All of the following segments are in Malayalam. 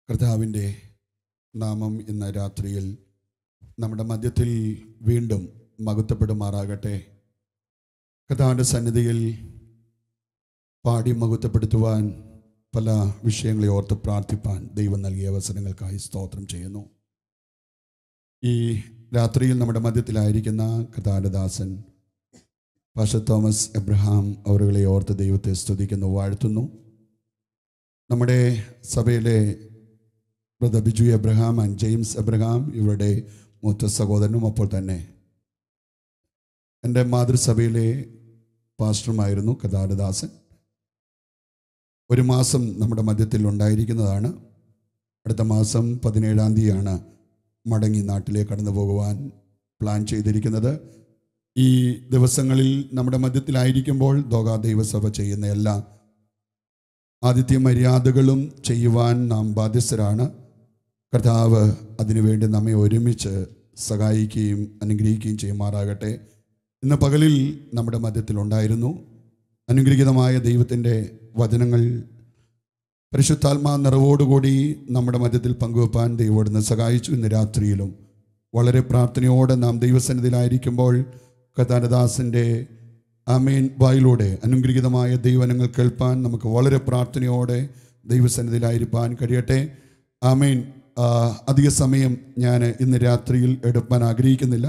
കർത്താവിൻ്റെ നാമം ഇന്ന് രാത്രിയിൽ നമ്മുടെ മധ്യത്തിൽ വീണ്ടും മകുത്തപ്പെടുമാറാകട്ടെ കർത്താവിൻ്റെ സന്നിധിയിൽ പാടി മകുത്തപ്പെടുത്തുവാൻ പല വിഷയങ്ങളെ ഓർത്ത് പ്രാർത്ഥിപ്പാൻ ദൈവം നൽകിയ അവസരങ്ങൾക്കായി സ്തോത്രം ചെയ്യുന്നു ഈ രാത്രിയിൽ നമ്മുടെ മധ്യത്തിലായിരിക്കുന്ന കഥാരദാസൻ പാഷ തോമസ് എബ്രഹാം അവരുകളെ ഓർത്ത് ദൈവത്തെ സ്തുതിക്കുന്നു വാഴ്ത്തുന്നു നമ്മുടെ സഭയിലെ brother Biju Abraham and James Abraham ഇവരുടെ മൂത്ത സഹോദരനും അപ്പോൾ തന്നെ എൻ്റെ മാതൃസഭയിലെ പാസ്റ്ററുമായിരുന്നു കഥാരദാസൻ ഒരു മാസം നമ്മുടെ മധ്യത്തിൽ ഉണ്ടായിരിക്കുന്നതാണ് അടുത്ത മാസം പതിനേഴാം തീയതിയാണ് മടങ്ങി നാട്ടിലേക്ക് കടന്നു പോകുവാൻ പ്ലാൻ ചെയ്തിരിക്കുന്നത് ഈ ദിവസങ്ങളിൽ നമ്മുടെ മധ്യത്തിലായിരിക്കുമ്പോൾ ദോഗ ദൈവസഭ ചെയ്യുന്ന എല്ലാ ആദിത്യ മര്യാദകളും ചെയ്യുവാൻ നാം ബാധ്യസ്ഥരാണ് കർത്താവ് അതിനുവേണ്ടി നമ്മെ ഒരുമിച്ച് സഹായിക്കുകയും അനുഗ്രഹിക്കുകയും ചെയ്യുമാറാകട്ടെ ഇന്ന് പകലിൽ നമ്മുടെ മധ്യത്തിലുണ്ടായിരുന്നു അനുഗ്രഹീതമായ ദൈവത്തിൻ്റെ വചനങ്ങൾ പരിശുദ്ധാത്മാ നിറവോടുകൂടി നമ്മുടെ മധ്യത്തിൽ പങ്കുവെപ്പാൻ ദൈവോടുന്ന് സഹായിച്ചു ഇന്ന് രാത്രിയിലും വളരെ പ്രാർത്ഥനയോടെ നാം ദൈവസന്നിധിയിലായിരിക്കുമ്പോൾ കഥാനദാസിൻ്റെ ആമേൻ വായിലൂടെ അനുഗ്രഹീതമായ ദൈവനങ്ങൾ കേൾപ്പാൻ നമുക്ക് വളരെ പ്രാർത്ഥനയോടെ ദൈവസന്നിധിയിലായിരിക്കാൻ കഴിയട്ടെ ആമേൻ ആ, അധിക സമയം ഞാൻ ഇന്ന് രാത്രിയിൽ എടുപ്പാൻ ആഗ്രഹിക്കുന്നില്ല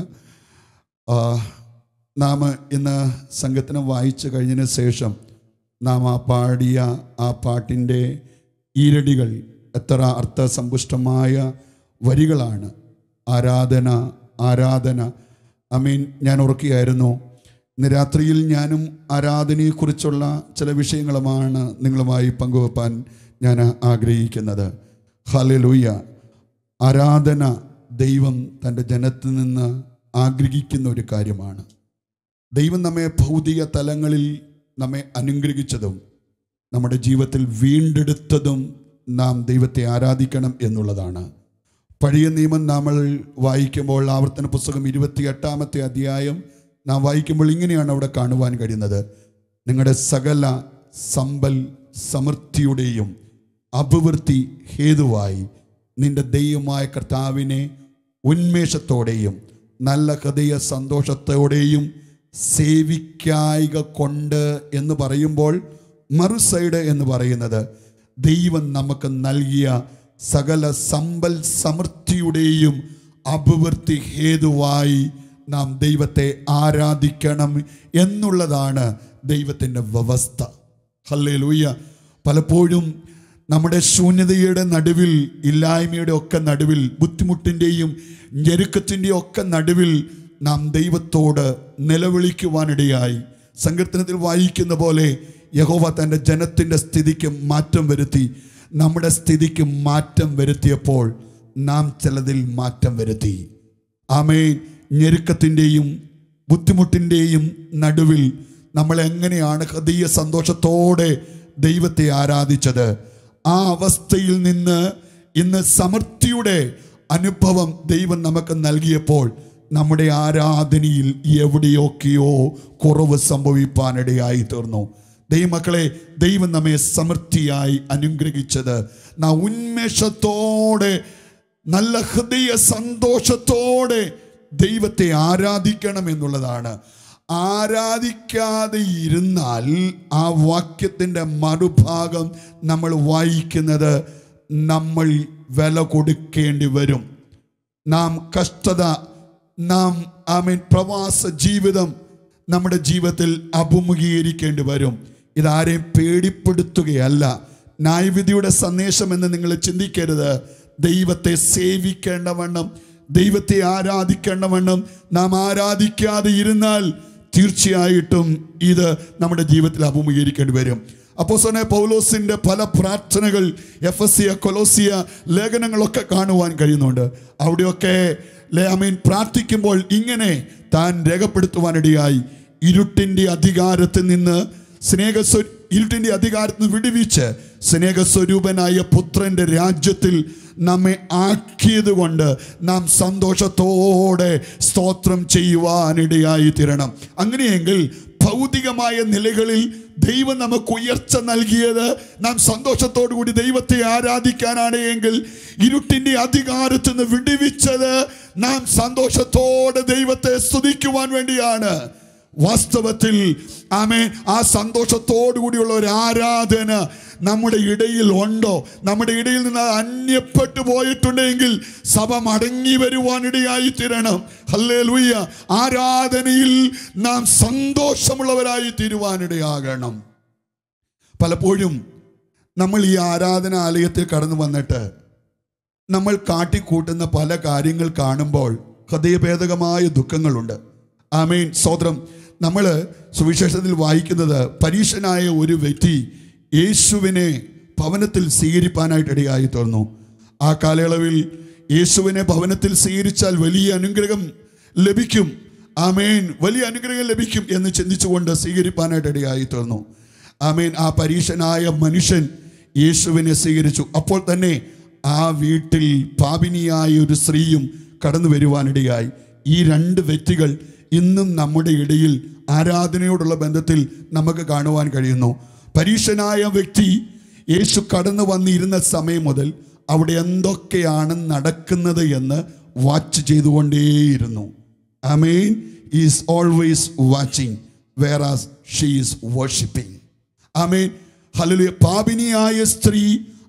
ആ, നാം ഇന്ന് സംഗീതനം വായിച്ചു കഴിഞ്ഞതിന് ശേഷം നാം ആ പാടിയ ആ പാട്ടിൻ്റെ ഈരടികൾ എത്ര അർത്ഥസമ്പുഷ്ടമായ വരികളാണ് ആരാധന ആരാധന ഐ മീൻ ഞാൻ ഓർക്കുകയായിരുന്നു ഇന്ന് രാത്രിയിൽ ഞാനും ആരാധനയെക്കുറിച്ചുള്ള ചില വിഷയങ്ങളുമാണ് നിങ്ങളുമായി പങ്കുവെപ്പാൻ ഞാൻ ആഗ്രഹിക്കുന്നത് ഹലലൂയ ആരാധന ദൈവം തൻ്റെ ജനത്തിൽ നിന്ന് ആഗ്രഹിക്കുന്ന ഒരു കാര്യമാണ് ദൈവം നമ്മെ ഭൗതിക തലങ്ങളിൽ നമ്മെ അനുഗ്രഹിച്ചതും നമ്മുടെ ജീവിതത്തിൽ വീണ്ടെടുത്തതും നാം ദൈവത്തെ ആരാധിക്കണം എന്നുള്ളതാണ് പഴയ നിയമം നമ്മൾ വായിക്കുമ്പോൾ ആവർത്തന പുസ്തകം ഇരുപത്തിയെട്ടാമത്തെ അധ്യായം നാം വായിക്കുമ്പോൾ ഇങ്ങനെയാണ് അവിടെ കാണുവാൻ കഴിയുന്നത് നിങ്ങളുടെ സകല സമ്പൽ സമൃദ്ധിയുടെയും അഭിവൃദ്ധി ഹേതുവായി നിന്റെ ദൈവമായ കർത്താവിനെ ഉന്മേഷത്തോടെയും നല്ല ഹൃദയ സന്തോഷത്തോടെയും സേവിക്കായിക കൊണ്ട് എന്ന് പറയുമ്പോൾ മറു സൈഡ് എന്ന് പറയുന്നത് ദൈവം നമുക്ക് നൽകിയ സകല സമ്പൽ സമൃദ്ധിയുടെയും അഭിവൃദ്ധി ഹേതുവായി നാം ദൈവത്തെ ആരാധിക്കണം എന്നുള്ളതാണ് ദൈവത്തിൻ്റെ വ്യവസ്ഥ ഹല്ലേ ലൂയ്യ പലപ്പോഴും നമ്മുടെ ശൂന്യതയുടെ നടുവിൽ ഇല്ലായ്മയുടെ ഒക്കെ നടുവിൽ ബുദ്ധിമുട്ടിൻ്റെയും ഞെരുക്കത്തിൻ്റെയും ഒക്കെ നടുവിൽ നാം ദൈവത്തോട് നിലവിളിക്കുവാനിടയായി സങ്കീർത്തനത്തിൽ വായിക്കുന്ന പോലെ യഹോവ തൻ്റെ ജനത്തിൻ്റെ സ്ഥിതിക്ക് മാറ്റം വരുത്തി നമ്മുടെ സ്ഥിതിക്ക് മാറ്റം വരുത്തിയപ്പോൾ നാം ചിലതിൽ മാറ്റം വരുത്തി ആമേ ഞെരുക്കത്തിൻ്റെയും ബുദ്ധിമുട്ടിൻ്റെയും നടുവിൽ നമ്മൾ എങ്ങനെയാണ് ഹൃദയ സന്തോഷത്തോടെ ദൈവത്തെ ആരാധിച്ചത് ആ അവസ്ഥയിൽ നിന്ന് ഇന്ന് സമൃദ്ധിയുടെ അനുഭവം ദൈവം നമുക്ക് നൽകിയപ്പോൾ നമ്മുടെ ആരാധനയിൽ എവിടെയൊക്കെയോ കുറവ് സംഭവിപ്പാനിടയായി തീർന്നു ദൈവമക്കളെ ദൈവം നമ്മെ സമൃദ്ധിയായി അനുഗ്രഹിച്ചത് നാം ഉന്മേഷത്തോടെ നല്ല ഹൃദയ സന്തോഷത്തോടെ ദൈവത്തെ ആരാധിക്കണം എന്നുള്ളതാണ് ആരാധിക്കാതെ ഇരുന്നാൽ ആ വാക്യത്തിൻ്റെ മറുഭാഗം നമ്മൾ വായിക്കുന്നത് നമ്മൾ വില കൊടുക്കേണ്ടി വരും നാം കഷ്ടത നാം ഐ മീൻ പ്രവാസ ജീവിതം നമ്മുടെ ജീവിതത്തിൽ അഭിമുഖീകരിക്കേണ്ടി വരും ഇതാരെയും പേടിപ്പെടുത്തുകയല്ല ന്യായവിധിയുടെ സന്ദേശം എന്ന് നിങ്ങൾ ചിന്തിക്കരുത് ദൈവത്തെ സേവിക്കേണ്ടവണ്ണം ദൈവത്തെ ആരാധിക്കേണ്ടവണ്ണം നാം ആരാധിക്കാതെ ഇരുന്നാൽ തീർച്ചയായിട്ടും ഇത് നമ്മുടെ ജീവിതത്തിൽ അഭിമുഖീകരിക്കേണ്ടി വരും അപ്പോസനെ പൗലോസിന്റെ പല പ്രാർത്ഥനകൾ എഫ് എസ് സിയ കൊലോസിയ ലേഖനങ്ങളൊക്കെ കാണുവാൻ കഴിയുന്നുണ്ട് അവിടെയൊക്കെ ഐ മീൻ പ്രാർത്ഥിക്കുമ്പോൾ ഇങ്ങനെ താൻ രേഖപ്പെടുത്തുവാനിടയായി ഇരുട്ടിൻ്റെ അധികാരത്തിൽ നിന്ന് സ്നേഹസ്വ ഇരുട്ടിൻ്റെ അധികാരത്തിൽ നിന്ന് വിടുവിച്ച് സ്നേഹസ്വരൂപനായ പുത്രന്റെ രാജ്യത്തിൽ നമ്മെ ആക്കിയത് കൊണ്ട് നാം സന്തോഷത്തോടെ സ്തോത്രം ചെയ്യുവാനിടയായി തീരണം അങ്ങനെയെങ്കിൽ ഭൗതികമായ നിലകളിൽ ദൈവം നമുക്ക് ഉയർച്ച നൽകിയത് നാം സന്തോഷത്തോടു കൂടി ദൈവത്തെ ആരാധിക്കാനാണ് എങ്കിൽ ഇരുട്ടിന്റെ അധികാരത്തിൽ നിന്ന് വിടുവിച്ചത് നാം സന്തോഷത്തോടെ ദൈവത്തെ സ്തുതിക്കുവാൻ വേണ്ടിയാണ് വാസ്തവത്തിൽ ആമേൻ ആ സന്തോഷത്തോടു കൂടിയുള്ള ഒരു ആരാധന നമ്മുടെ ഇടയിൽ ഉണ്ടോ നമ്മുടെ ഇടയിൽ നിന്ന് അത് അന്യപ്പെട്ടു പോയിട്ടുണ്ടെങ്കിൽ സഭ മടങ്ങി വരുവാൻ ഇടയായി തീരണം ഹല്ലേ ലൂയ്യ ആരാധനയിൽ നാം സന്തോഷമുള്ളവരായി തീരുവാനിടയാകണം പലപ്പോഴും നമ്മൾ ഈ ആരാധനാലയത്തിൽ കടന്നു വന്നിട്ട് നമ്മൾ കാട്ടിക്കൂട്ടുന്ന പല കാര്യങ്ങൾ കാണുമ്പോൾ ഹൃദയഭേദകമായ ദുഃഖങ്ങളുണ്ട് ആമേൻ സ്വോത്രം നമ്മൾ സുവിശേഷത്തിൽ വായിക്കുന്നത് പരീക്ഷനായ ഒരു വ്യക്തി യേശുവിനെ ഭവനത്തിൽ സ്വീകരിപ്പാനായിട്ട് ഇടയായി തീർന്നു ആ കാലയളവിൽ യേശുവിനെ ഭവനത്തിൽ സ്വീകരിച്ചാൽ വലിയ അനുഗ്രഹം ലഭിക്കും ആമേൻ വലിയ അനുഗ്രഹം ലഭിക്കും എന്ന് ചിന്തിച്ചുകൊണ്ട് സ്വീകരിപ്പാനായിട്ട് ഇടയായി തീർന്നു ആമേൻ ആ പരീക്ഷനായ മനുഷ്യൻ യേശുവിനെ സ്വീകരിച്ചു അപ്പോൾ തന്നെ ആ വീട്ടിൽ പാപിനിയായ ഒരു സ്ത്രീയും കടന്നു വരുവാനിടയായി ഈ രണ്ട് വ്യക്തികൾ ഇന്നും നമ്മുടെ ഇടയിൽ ആരാധനയോടുള്ള ബന്ധത്തിൽ നമുക്ക് കാണുവാൻ കഴിയുന്നു പരീക്ഷനായ വ്യക്തി യേശു കടന്നു വന്നിരുന്ന സമയം മുതൽ അവിടെ എന്തൊക്കെയാണ് നടക്കുന്നത് എന്ന് വാച്ച് ചെയ്തുകൊണ്ടേയിരുന്നു amen is always watching whereas she is worshipping amen hallelujah പാപിനിയായ സ്ത്രീ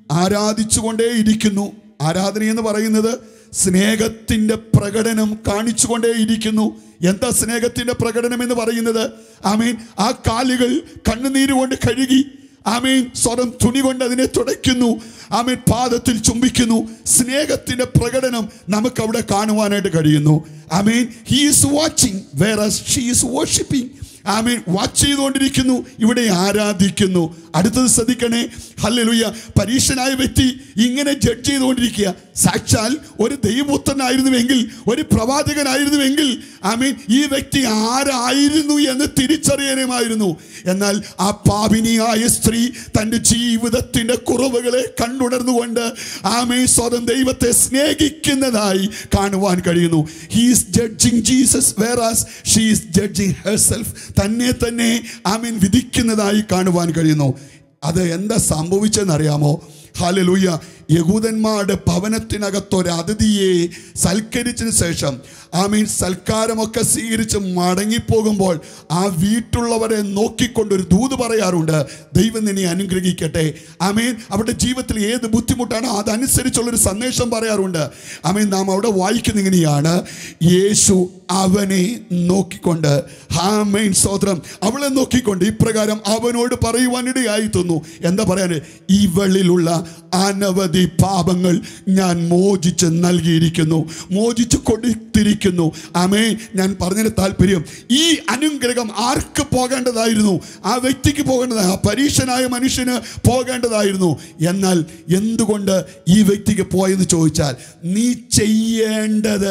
ആരാധിച്ചുകൊണ്ടേയിരിക്കുന്നു ആരാധന എന്ന് പറയുന്നത് സ്നേഹത്തിന്റെ പ്രകടനം കാണിച്ചുകൊണ്ടേയിരിക്കുന്നു എന്താ സ്നേഹത്തിന്റെ പ്രകടനം എന്ന് പറയുന്നത് ആമേൻ ആ കാലുകൾ കണ്ണുനീര് കൊണ്ട് കഴുകി ആമേൻ സ്വരം തുണി കൊണ്ട് അതിനെ തുടയ്ക്കുന്നു ആമേൻ പാദത്തിൽ ചുംബിക്കുന്നു സ്നേഹത്തിന്റെ പ്രകടനം നമുക്ക് അവിടെ കാണുവാനായിട്ട് കഴിയുന്നു amen he's watching where she's worshipping amen watch ചെയ്തുകൊണ്ടിരിക്കുന്നു ഇവിടെ ആരാധിക്കുന്നു അടുത്തത് ശ്രദ്ധിക്കണേ ഹല്ലേലൂയ പരീക്ഷനായ വ്യക്തി ഇങ്ങനെ ജഡ്ജ് ചെയ്തുകൊണ്ടിരിക്കുക സാക്ഷാൽ ഒരു ദൈവപുത്രനായിരുന്നുവെങ്കിൽ ഒരു പ്രവാചകനായിരുന്നുവെങ്കിൽ ആമീൻ ഈ വ്യക്തി ആരായിരുന്നു എന്ന് തിരിച്ചറിയാനുമായിരുന്നു എന്നാൽ ആ പാപിനിയായ സ്ത്രീ തൻ്റെ ജീവിതത്തിൻ്റെ കുറവുകളെ കണ്ടുണർന്നുകൊണ്ട് ആമേ സ്വതം ദൈവത്തെ സ്നേഹിക്കുന്നതായി കാണുവാൻ കഴിയുന്നു he's judging Jesus whereas she's judging herself തന്നെ തന്നെ ആമീൻ വിധിക്കുന്നതായി കാണുവാൻ കഴിയുന്നു അത് എന്താ സംഭവിച്ചെന്നറിയാമോ ഹാലലൂയ യഹൂദന്മാരുടെ ഭവനത്തിനകത്തൊരു അതിഥിയെ സൽക്കരിച്ചതിന് ശേഷം ആമീൻ സൽക്കാരമൊക്കെ സ്വീകരിച്ച് മടങ്ങിപ്പോകുമ്പോൾ ആ വീട്ടുള്ളവരെ നോക്കിക്കൊണ്ടൊരു ദൂത് പറയാറുണ്ട് ദൈവം നിന്നെ അനുഗ്രഹിക്കട്ടെ ആമീൻ അവരുടെ ജീവിതത്തിൽ ഏത് ബുദ്ധിമുട്ടാണോ അതനുസരിച്ചുള്ളൊരു സന്ദേശം പറയാറുണ്ട് ആമീൻ നാം അവിടെ വായിക്കുന്ന ഇങ്ങനെയാണ് യേശു അവനെ നോക്കിക്കൊണ്ട് ഹാമേൻ സ്തോത്രം അവളെ നോക്കിക്കൊണ്ട് ഇപ്രകാരം അവനോട് പറയുവാനിടയായി തന്നു എന്താ പറയാൻ ഇവളിലുള്ള അനവധി പാപങ്ങൾ ഞാൻ മോചിച്ച് നൽകിയിരിക്കുന്നു മോചിച്ച് കൊടുത്തിരിക്കുന്നു ആമേ ഞാൻ പറഞ്ഞതിന് താല്പര്യം ഈ അനുഗ്രഹം ആർക്ക് പോകേണ്ടതായിരുന്നു ആ വ്യക്തിക്ക് പോകേണ്ടതായി ആ പരീക്ഷനായ മനുഷ്യന് പോകേണ്ടതായിരുന്നു എന്നാൽ എന്തുകൊണ്ട് ഈ വ്യക്തിക്ക് പോയെന്ന് ചോദിച്ചാൽ നീ ചെയ്യേണ്ടത്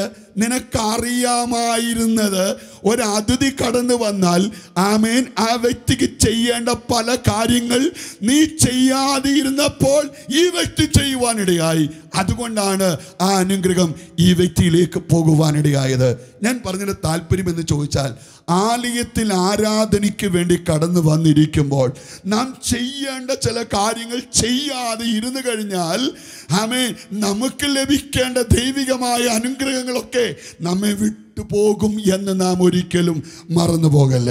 നിനക്കറിയാമായിരുന്നത് ഒരു അതിഥി കടന്നു വന്നാൽ ആമേൻ ആ വ്യക്തിക്ക് ചെയ്യേണ്ട പല കാര്യങ്ങൾ നീ ചെയ്യാതിരുന്നപ്പോൾ ഈ വ്യക്തി ചെയ്യുവാനിടയായി അതുകൊണ്ടാണ് ആ അനുഗ്രഹം ഈ വ്യക്തിയിലേക്ക് പോകുവാനിടയായത് ഞാൻ പറഞ്ഞതിന്റെ താല്പര്യം എന്ന് ചോദിച്ചാൽ ആലയത്തിൽ ആരാധനയ്ക്ക് വേണ്ടി കടന്നു വന്നിരിക്കുമ്പോൾ നാം ചെയ്യേണ്ട ചില കാര്യങ്ങൾ ചെയ്യാതെ ഇരുന്നു കഴിഞ്ഞാൽ ആമേ നമുക്ക് ലഭിക്കേണ്ട ദൈവികമായ അനുഗ്രഹങ്ങളൊക്കെ നമ്മെ വിട്ടുപോകും എന്ന് നാം ഒരിക്കലും മറന്നു പോകല്ല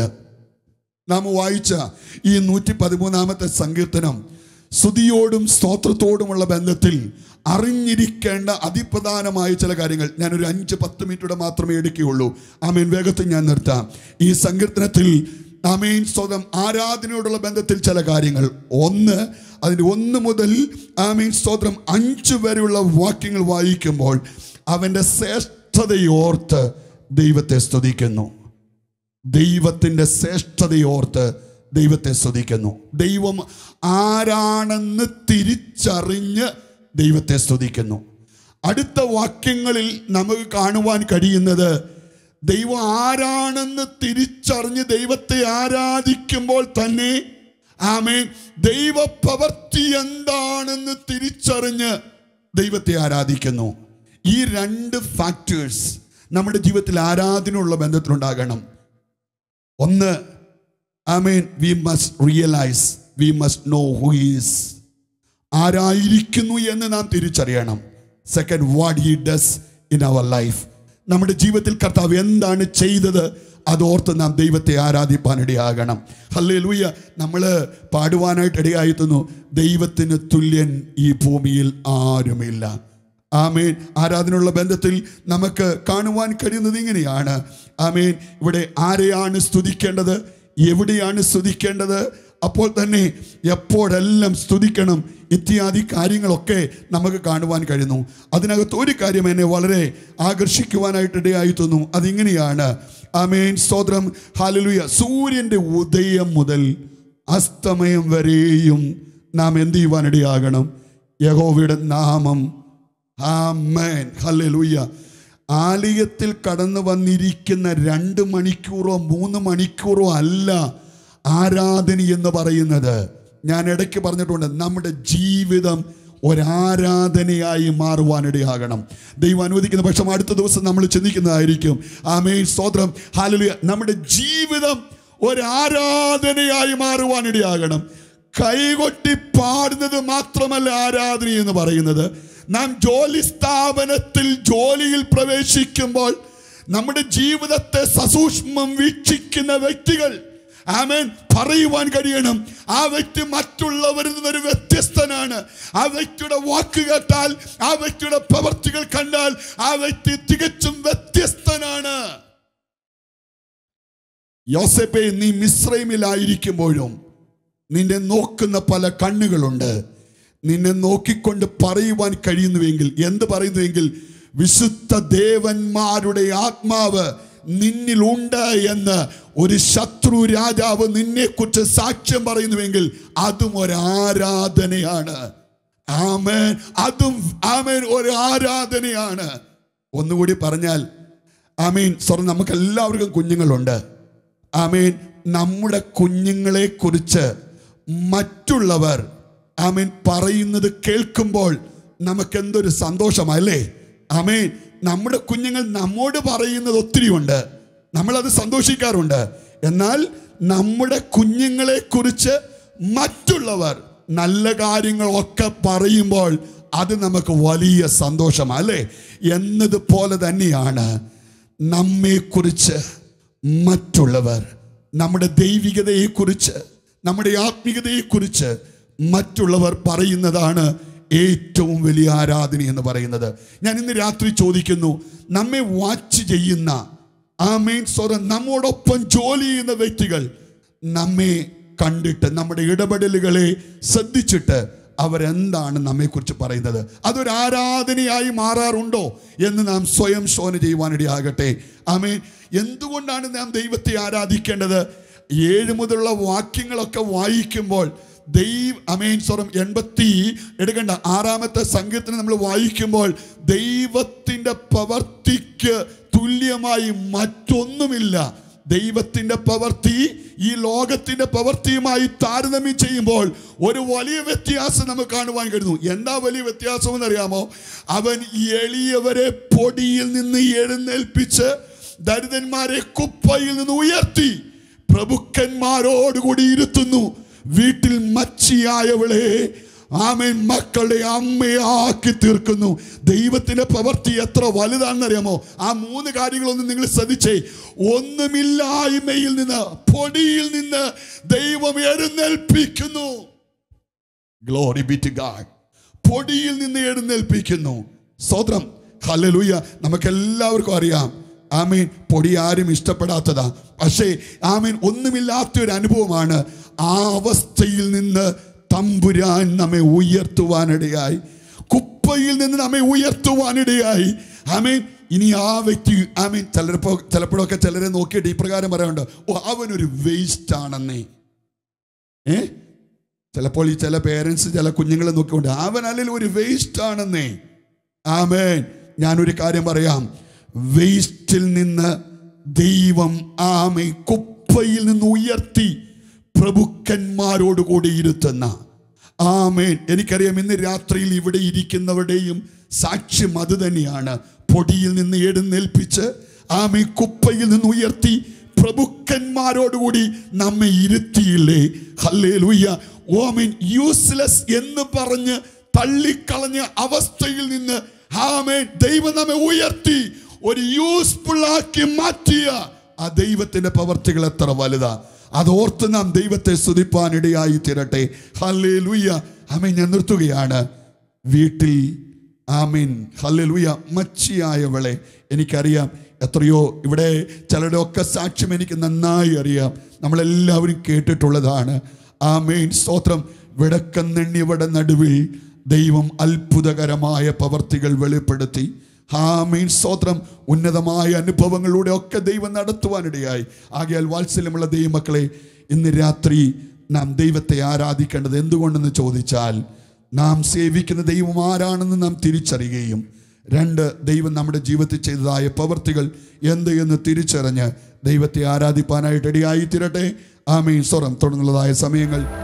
നാം വായിച്ച ഈ നൂറ്റി പതിമൂന്നാമത്തെ സങ്കീർത്തനം സ്തുതിയോടും സ്തോത്രത്തോടുമുള്ള ബന്ധത്തിൽ അറിഞ്ഞിരിക്കേണ്ട അതിപ്രധാനമായ ചില കാര്യങ്ങൾ ഞാനൊരു അഞ്ച് പത്ത് മിനിറ്റൂടെ മാത്രമേ എടുക്കുകയുള്ളൂ ആമേൻ വേഗത്തിൽ ഞാൻ നിർത്താം ഈ സങ്കീർത്തനത്തിൽ ആമേൻ സ്വതം ആരാധനയോടുള്ള ബന്ധത്തിൽ ചില കാര്യങ്ങൾ ഒന്ന് അതിൻ്റെ ഒന്ന് മുതൽ ആമീൻ സ്തോത്രം അഞ്ച് വരെയുള്ള വാക്യങ്ങൾ വായിക്കുമ്പോൾ അവൻ്റെ ശ്രേഷ്ഠതയോർത്ത് ദൈവത്തെ സ്തുതിക്കുന്നു ദൈവത്തിൻ്റെ ശ്രേഷ്ഠതയോർത്ത് ദൈവത്തെ സ്തുതിക്കുന്നു ദൈവം ആരാണെന്ന് തിരിച്ചറിഞ്ഞ് ദൈവത്തെ സ്തുതിക്കുന്നു അടുത്ത വാക്യങ്ങളിൽ നമുക്ക് കാണുവാൻ കഴിയുന്നത് ദൈവം ആരാണെന്ന് തിരിച്ചറിഞ്ഞ് ദൈവത്തെ ആരാധിക്കുമ്പോൾ തന്നെ ആമേൻ ദൈവപ്രവർത്തി എന്താണെന്ന് തിരിച്ചറിഞ്ഞ് ദൈവത്തെ ആരാധിക്കുന്നു ഈ രണ്ട് ഫാക്ടേഴ്സ് നമ്മുടെ ജീവിതത്തിൽ ആരാധനയുള്ള ബന്ധത്തിലുണ്ടാകണം ഒന്ന് I mean we must realize we must know who is ആരായിരിക്കുന്നു എന്ന് നാം തിരിച്ചറിയണം second what he does in our life നമ്മുടെ ജീവിതത്തിൽ കർത്താവ് എന്താണ് ചെയ്തത് അതോർത്ത് നാം ദൈവത്തെ ആരാധിപ്പാനിടയാകണം ഹല്ലേ ലൂയ നമ്മൾ പാടുവാനായിട്ട് ഇടയായിത്തുന്നു ദൈവത്തിന് തുല്യൻ ഈ ഭൂമിയിൽ ആരുമില്ല ആമേൻ ആരാധനയുള്ള ബന്ധത്തിൽ നമുക്ക് കാണുവാൻ കഴിയുന്നത് ഇങ്ങനെയാണ് ആമേൻ ഇവിടെ ആരെയാണ് സ്തുതിക്കേണ്ടത് എവിടെയാണ് സ്തുതിക്കേണ്ടത് അപ്പോൾ തന്നെ എപ്പോഴെല്ലാം സ്തുതിക്കണം ഇത്യാദി കാര്യങ്ങളൊക്കെ നമുക്ക് കാണുവാൻ കഴിയുന്നു അതിനകത്ത് ഒരു കാര്യം എന്നെ വളരെ ആകർഷിക്കുവാനായിട്ട് ഇടയായി തോന്നു അതിങ്ങനെയാണ് ആമേൻ സ്തോത്രം ഹാലലുയ സൂര്യൻ്റെ ഉദയം മുതൽ അസ്തമയം വരെയും നാം എന്ത് ചെയ്യുവാനിടയാകണം യഹോവയുടെ നാമം ആമേൻ ഹല്ലേലൂയ ആലയത്തിൽ കടന്നു വന്നിരിക്കുന്ന രണ്ട് മണിക്കൂറോ മൂന്ന് മണിക്കൂറോ അല്ല ആരാധന എന്ന് പറയുന്നത് ഞാൻ ഇടയ്ക്ക് പറഞ്ഞിട്ടുണ്ട് നമ്മുടെ ജീവിതം ഒരാരാധനയായി മാറുവാനിടയാകണം ദൈവം അനുവദിക്കുന്ന പക്ഷം അടുത്ത ദിവസം നമ്മൾ ചിന്തിക്കുന്നതായിരിക്കും ആമേ സ്തോത്രം ഹാലലുയ നമ്മുടെ ജീവിതം ഒരാരാധനയായി മാറുവാനിടയാകണം കൈകൊട്ടി പാടുന്നത് മാത്രമല്ല ആരാധന എന്ന് പറയുന്നത് നാം ജോലി സ്ഥാപനത്തിൽ ജോലിയിൽ പ്രവേശിക്കുമ്പോൾ നമ്മുടെ ജീവിതത്തെ സസൂക്ഷ്മം വീക്ഷിക്കുന്ന വ്യക്തികൾ ആമേൻ പറയുവാൻ കഴിയണം ആ വ്യക്തി മറ്റുള്ളവരിൽ നിന്നൊരു വ്യത്യസ്തനാണ് ആ വ്യക്തിയുടെ വാക്ക് കേട്ടാൽ ആ വ്യക്തിയുടെ പ്രവർത്തികൾ കണ്ടാൽ ആ വ്യക്തി തികച്ചും വ്യത്യസ്തനാണ് യോസെപ്പെ നീ മിശ്രൈമിലായിരിക്കുമ്പോഴും നിന്നെ നോക്കുന്ന പല കണ്ണുകളുണ്ട് നിന്നെ നോക്കിക്കൊണ്ട് പറയുവാൻ കഴിയുന്നുവെങ്കിൽ എന്ത് പറയുന്നുവെങ്കിൽ വിശുദ്ധ ദേവന്മാരുടെ ആത്മാവ് നിന്നിലുണ്ട് എന്ന് ഒരു ശത്രു രാജാവ് നിന്നെക്കുറിച്ച് സാക്ഷ്യം പറയുന്നുവെങ്കിൽ അതും ഒരു ആരാധനയാണ് ആമേൻ അതും ആമേൻ ഒരു ആരാധനയാണ് ഒന്നുകൂടി പറഞ്ഞാൽ ആമീൻ സോറി നമുക്ക് എല്ലാവർക്കും കുഞ്ഞുങ്ങളുണ്ട് ആമീൻ നമ്മുടെ കുഞ്ഞുങ്ങളെ കുറിച്ച് മറ്റുള്ളവർ ആമീൻ പറയുന്നത് കേൾക്കുമ്പോൾ നമുക്ക് എന്തൊരു സന്തോഷമല്ലേ ആമീൻ നമ്മുടെ കുഞ്ഞുങ്ങൾ നമ്മോട് പറയുന്നത് ഒത്തിരിയുണ്ട് നമ്മളത് സന്തോഷിക്കാറുണ്ട് എന്നാൽ നമ്മുടെ കുഞ്ഞുങ്ങളെ കുറിച്ച് മറ്റുള്ളവർ നല്ല കാര്യങ്ങളൊക്കെ പറയുമ്പോൾ അത് നമുക്ക് വലിയ സന്തോഷമാണ് അല്ലേ എന്നതുപോലെ തന്നെയാണ് നമ്മെക്കുറിച്ച് മറ്റുള്ളവർ നമ്മുടെ ദൈവികതയെക്കുറിച്ച് നമ്മുടെ ആത്മീയതയെക്കുറിച്ച് മറ്റുള്ളവർ പറയുന്നതാണ് ഏറ്റവും വലിയ ആരാധന എന്ന് പറയുന്നത് ഞാൻ ഇന്ന് രാത്രി ചോദിക്കുന്നു നമ്മെ വാച്ച് ചെയ്യുന്ന ആമേൻ സ്വരം നമ്മോടൊപ്പം ജോലി ചെയ്യുന്ന വ്യക്തികൾ നമ്മെ കണ്ടിട്ട് നമ്മുടെ ഇടപെടലുകളെ ശ്രദ്ധിച്ചിട്ട് അവരെന്താണ് നമ്മെക്കുറിച്ച് പറയുന്നത് അതൊരു ആരാധനയായി മാറാറുണ്ടോ എന്ന് നാം സ്വയം ശോധന ചെയ്യുവാനിടയാകട്ടെ ആമേൻ എന്തുകൊണ്ടാണ് നാം ദൈവത്തെ ആരാധിക്കേണ്ടത് ഏഴ് മുതലുള്ള വാക്യങ്ങളൊക്കെ വായിക്കുമ്പോൾ ദൈവ അമേൻ സ്വരം എൺപത്തി എടുക്കണ്ട ആറാമത്തെ സംഗീതത്തിന് നമ്മൾ വായിക്കുമ്പോൾ ദൈവത്തിൻ്റെ പ്രവർത്തിക്ക് തുല്യമായി മറ്റൊന്നുമില്ല ദൈവത്തിന്റെ പ്രവൃത്തി ഈ ലോകത്തിന്റെ പ്രവൃത്തിയുമായി താരതമ്യം ചെയ്യുമ്പോൾ ഒരു വലിയ വ്യത്യാസം നമുക്ക് കാണുവാൻ കഴിയുന്നു എന്താ വലിയ വ്യത്യാസം എന്നറിയാമോ അവൻ എളിയവരെ പൊടിയിൽ നിന്ന് എഴുന്നേൽപ്പിച്ച് ദരിദ്രന്മാരെ കുപ്പയിൽ നിന്ന് ഉയർത്തി പ്രഭുക്കന്മാരോടുകൂടി ഇരുത്തുന്നു വീട്ടിൽ മച്ചിയായവളെ ആമേൻ മക്കളുടെ അമ്മയാക്കി തീർക്കുന്നു ദൈവത്തിന്റെ പ്രവൃത്തി എത്ര വലുതാണെന്നറിയാമോ ആ മൂന്ന് കാര്യങ്ങളൊന്നും നിങ്ങൾ ശ്രദ്ധിച്ചേ ഒന്നുമില്ലായ്മയിൽ നിന്ന് പൊടിയിൽ നിന്ന് ദൈവം എഴുന്നേൽപ്പിക്കുന്നു ഗ്ലോറി ബി ടു ഗാഡ് പൊടിയിൽ നിന്ന് എഴുന്നേൽപ്പിക്കുന്നു സ്വതന്ത്രം ഹലലൂയ നമുക്ക് എല്ലാവർക്കും അറിയാം ആമീൻ പൊടി ആരും ഇഷ്ടപ്പെടാത്തതാ പക്ഷേ ആമീൻ ഒന്നുമില്ലാത്ത ഒരു അനുഭവമാണ് ആ അവസ്ഥയിൽ നിന്ന് തമ്പുരാൻ നമ്മെ ഉയർത്തുവാനിടയായി കുപ്പയിൽ നിന്ന് നമ്മെ ഉയർത്തുവാനിടയായി ആമീൻ ഇനി ആ വ്യക്തി ആമീൻ ചിലപ്പോൾ ചിലപ്പോഴൊക്കെ ചിലരെ നോക്കിയിട്ട് ഈ പ്രകാരം പറയാറുണ്ട് ഓ അവനൊരു വേസ്റ്റ് ആണെന്നേ ഏ ചിലപ്പോൾ ഈ ചില പേരൻസ് ചില കുഞ്ഞുങ്ങളെ നോക്കിക്കൊണ്ട് അവൻ അല്ലെങ്കിൽ ഒരു വേസ്റ്റ് ആണെന്നേ ആമേൻ ഞാനൊരു കാര്യം പറയാം വേസ്റ്റിൽ നിന്ന് ദൈവം ആമേ കുപ്പയിൽ നിന്ന് ഉയർത്തി പ്രഭുക്കന്മാരോടുകൂടി ഇരുത്തുന്ന ആമേൻ എനിക്കറിയാം ഇന്ന് രാത്രിയിൽ ഇവിടെ ഇരിക്കുന്നവരുടെയും സാക്ഷ്യം അത് തന്നെയാണ് പൊടിയിൽ നിന്ന് എഴുന്നേൽപ്പിച്ച് ആമേ കുപ്പയിൽ നിന്ന് ഉയർത്തി പ്രഭുക്കന്മാരോടുകൂടി നമ്മെ ഇരുത്തിയില്ലേ ഹല്ലേ ലൂയ്യ ഓമീൻ യൂസ്ലെസ് എന്ന് പറഞ്ഞ് തള്ളിക്കളഞ്ഞ അവസ്ഥയിൽ നിന്ന് ആമേൻ ദൈവം നമ്മെ ഉയർത്തി ഒരു യൂസ്ഫുൾ ആക്കി മാറ്റിയ ആ ദൈവത്തിന്റെ പ്രവർത്തികൾ എത്ര വലുതാ അതോർത്ത് നാം ദൈവത്തെ സ്തുതിപ്പാനിടയായി തീരട്ടെ ഹല്ലേ ലൂയ്യ ആമേൻ ഞാൻ നിർത്തുകയാണ് വീട്ടിൽ ആമീൻ ഹല്ലേലൂയ മച്ചിയായവളെ എനിക്കറിയാം എത്രയോ ഇവിടെ ചിലരുടെ ഒക്കെ സാക്ഷ്യം എനിക്ക് നന്നായി അറിയാം നമ്മളെല്ലാവരും കേട്ടിട്ടുള്ളതാണ് ആമീൻ സ്തോത്രം വിടക്കന്നെണ്ണിയുടെ നടുവിൽ ദൈവം അത്ഭുതകരമായ പ്രവർത്തികൾ വെളിപ്പെടുത്തി ആമീൻ സ്തോത്രം ഉന്നതമായ അനുഭവങ്ങളിലൂടെ ഒക്കെ ദൈവം നടത്തുവാനിടയായി ആകയാൽ വാത്സല്യമുള്ള ദൈവമക്കളെ ഇന്ന് രാത്രി നാം ദൈവത്തെ ആരാധിക്കേണ്ടത് എന്തുകൊണ്ടെന്ന് ചോദിച്ചാൽ നാം സേവിക്കുന്ന ദൈവം ആരാണെന്ന് നാം തിരിച്ചറിയുകയും രണ്ട് ദൈവം നമ്മുടെ ജീവിതത്തിൽ ചെയ്തതായ പ്രവൃത്തികൾ എന്ത് എന്ന് തിരിച്ചറിഞ്ഞ് ദൈവത്തെ ആരാധിപ്പാനായിട്ട് ഇടയായി തീരട്ടെ ആമീൻ സ്വരം തുടർന്നുള്ളതായ സമയങ്ങൾ